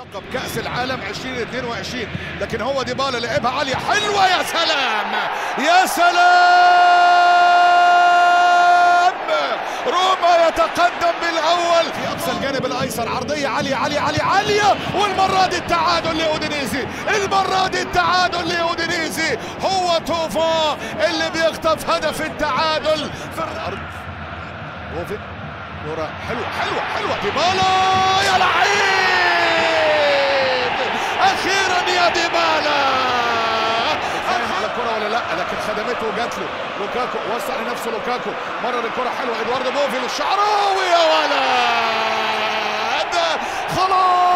لقب كأس العالم 2022 لكن هو ديبالا لعبها عالية حلوة يا سلام يا سلام روما يتقدم بالأول في أقصى الجانب الأيسر عرضية عالية عالية عالية عالية والمرة دي التعادل لأودينيزي المرة دي التعادل لأودينيزي هو توفا اللي بيخطف هدف التعادل في الأرض وفي كرة حلوة حلوة حلوة ديبالا يا لعيب أخيرا يا ديبالا فاهم على الكرة ولا لا لكن خدمته وجات له لوكاكو وسع لنفسه لوكاكو مرر الكرة حلوة ادواردو بوفي للشعراوي يا ولد خلاص